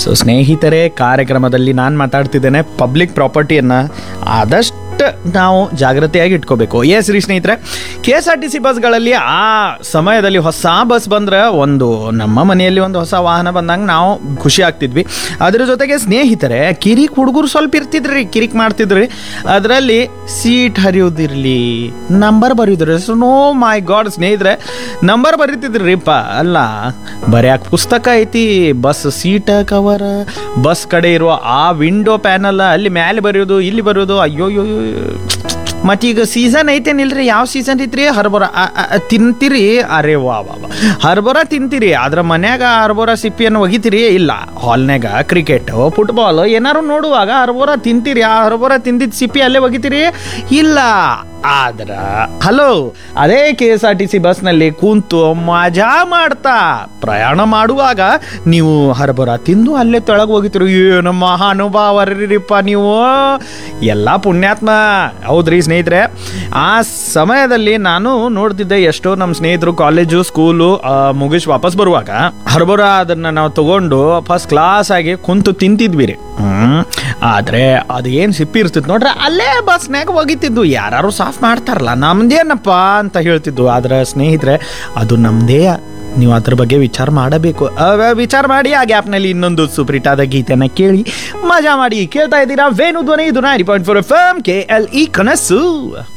so ಸ್ನೇಹಿತರೆ ಕಾರ್ಯಕ್ರಮದಲ್ಲಿ ನಾನು ಮಾತಾಡ್ತಿದ್ದೇನೆ ಪಬ್ಲಿಕ್ ಪ್ರಾಪರ್ಟಿಯನ್ನು ಆದಷ್ಟು ನಾವು ಜಾಗ್ರತೆಯಾಗಿ ಇಟ್ಕೋಬೇಕು ಎಸ್ ರೀ ಸ್ನೇಹಿತರೆ K S R T C ಬಸ್ಗಳಲ್ಲಿ ಆ ಸಮಯದಲ್ಲಿ ಹೊಸ ಬಸ್ ಬಂದ್ರೆ ಒಂದು ನಮ್ಮ ಮನೆಯಲ್ಲಿ ಒಂದು ಹೊಸ ವಾಹನ ಬಂದಂಗೆ ನಾವು ಖುಷಿ ಆಗ್ತಿದ್ವಿ ಅದ್ರ ಜೊತೆಗೆ ಸ್ನೇಹಿತರೆ ಕಿರಿಕ್ ಹುಡುಗರು ಸ್ವಲ್ಪ ಇರ್ತಿದ್ರಿ ಕಿರಿಕ್ ಮಾಡ್ತಿದ್ರಿ ಅದರಲ್ಲಿ ಸೀಟ್ ಹರಿಯೋದಿರ್ಲಿ ನಂಬರ್ ಬರೆಯೋದ್ರಿ ಸೊ ನೋ ಮೈ ಗಾಡ್ ಸ್ನೇಹಿತರೆ ನಂಬರ್ ಬರೀತಿದ್ರಿಪ್ಪ ಅಲ್ಲ ಬರ್ಯಾಕ ಪುಸ್ತಕ ಐತಿ ಬಸ್ ಸೀಟ ಕವರ್ ಬಸ್ ಕಡೆ ಇರುವ ಆ ವಿಂಡೋ ಪ್ಯಾನಲ್ ಅಲ್ಲಿ ಮ್ಯಾಲೆ ಬರೆಯೋದು ಇಲ್ಲಿ ಬರೆಯೋದು ಅಯ್ಯೋ ಅಯ್ಯೋ ಮತ್ತೀಗ ಸೀಸನ್ ಐತೇನಿಲ್ರಿ ಯಾವ ಸೀಸನ್ ಐತ್ರಿ ಹರ್ಬರ ಆ- ಆ- ಆ ತಿಂತೀರಿ ಅರೆ ವಾ ವಾ ವಾ ಹರ್ಬರ ತಿಂತೀರಿ ಆದ್ರ ಮನ್ಯಾಗ ಹರ್ಬರ ಸಿಪ್ಪಿಯನ್ನು ಒಗಿತೀರಿ ಇಲ್ಲ ಹಾಲ್ನ್ಯಾಗ ಕ್ರಿಕೆಟ್ ಫುಟ್ಬಾಲ್ ಏನಾರು ನೋಡುವಾಗ ಹರ್ಬರ ತಿಂತೀರಿ ಆ ಹರ್ಬರ ತಿಂದಿದ್ ಸಿಪ್ಪಿ ಅಲ್ಲೇ ಒಗಿತೀರಿ ಇಲ್ಲ ಆದ್ರ ಹಲೋ ಅದೇ K S R T C ಬಸ್ನಲ್ಲಿ ಕೂತು ಮಜಾ ಮಾಡ್ತಾ ಪ್ರಯಾಣ ಮಾಡುವಾಗ ನೀವು ಹರಬರ ತಿಂದು ಅಲ್ಲೇ ತೆಳಗೆ ಹೋಗಿತಿರು ಏನು ಮಹಾನುಭಾವರಿರಿಪ್ಪ ನೀವು ಎಲ್ಲ ಪುಣ್ಯಾತ್ಮ ಹೌದ್ರಿ ಸ್ನೇಹಿತರೆ ಆ ಸಮಯದಲ್ಲಿ ನಾನು ನೋಡ್ತಿದ್ದೆ ಎಷ್ಟೋ ನಮ್ಮ ಸ್ನೇಹಿತರು ಕಾಲೇಜು ಸ್ಕೂಲು ಮುಗಿಸಿ ವಾಪಸ್ ಬರುವಾಗ ಹರ್ಬರ ಅದನ್ನ ನಾವು ತಗೊಂಡು ಫಸ್ಟ್ ಕ್ಲಾಸ್ ಆಗಿ ಕುಂತು ತಿಂತಿದ್ವಿ ರೀ ಹ್ಮ್ ಆದ್ರೆ ಅದು ಏನು ಸಿಪ್ಪಿ ಇರ್ತಿತ್ತು ನೋಡ್ರಿ ಅಲ್ಲೇ ಬಸ್ನ್ಯಾಗ ಒಗಿತಿದ್ದು ಯಾರು ಸಾಫ್ ಮಾಡ್ತಾರಲ್ಲ ನಮ್ದೇನಪ್ಪ ಅಂತ ಹೇಳ್ತಿದ್ದು ಆದ್ರೆ ಸ್ನೇಹಿತರೆ ಅದು ನಮ್ದೇ ನೀವು ಅದ್ರ ಬಗ್ಗೆ ವಿಚಾರ ಮಾಡಬೇಕು ಅವ ವಿಚಾರ ಮಾಡಿ ಆ ಗ್ಯಾಪ್ನಲ್ಲಿ ಇನ್ನೊಂದು ಸುಪ್ರೀಟಾದ ಗೀತೆನ ಕೇಳಿ ಮಜಾ ಮಾಡಿ ಕೇಳ್ತಾ ಇದ್ದೀರಾ ವೇಣು ಧ್ವನಿ ಇದು nine point four F M K L E ಕನಸು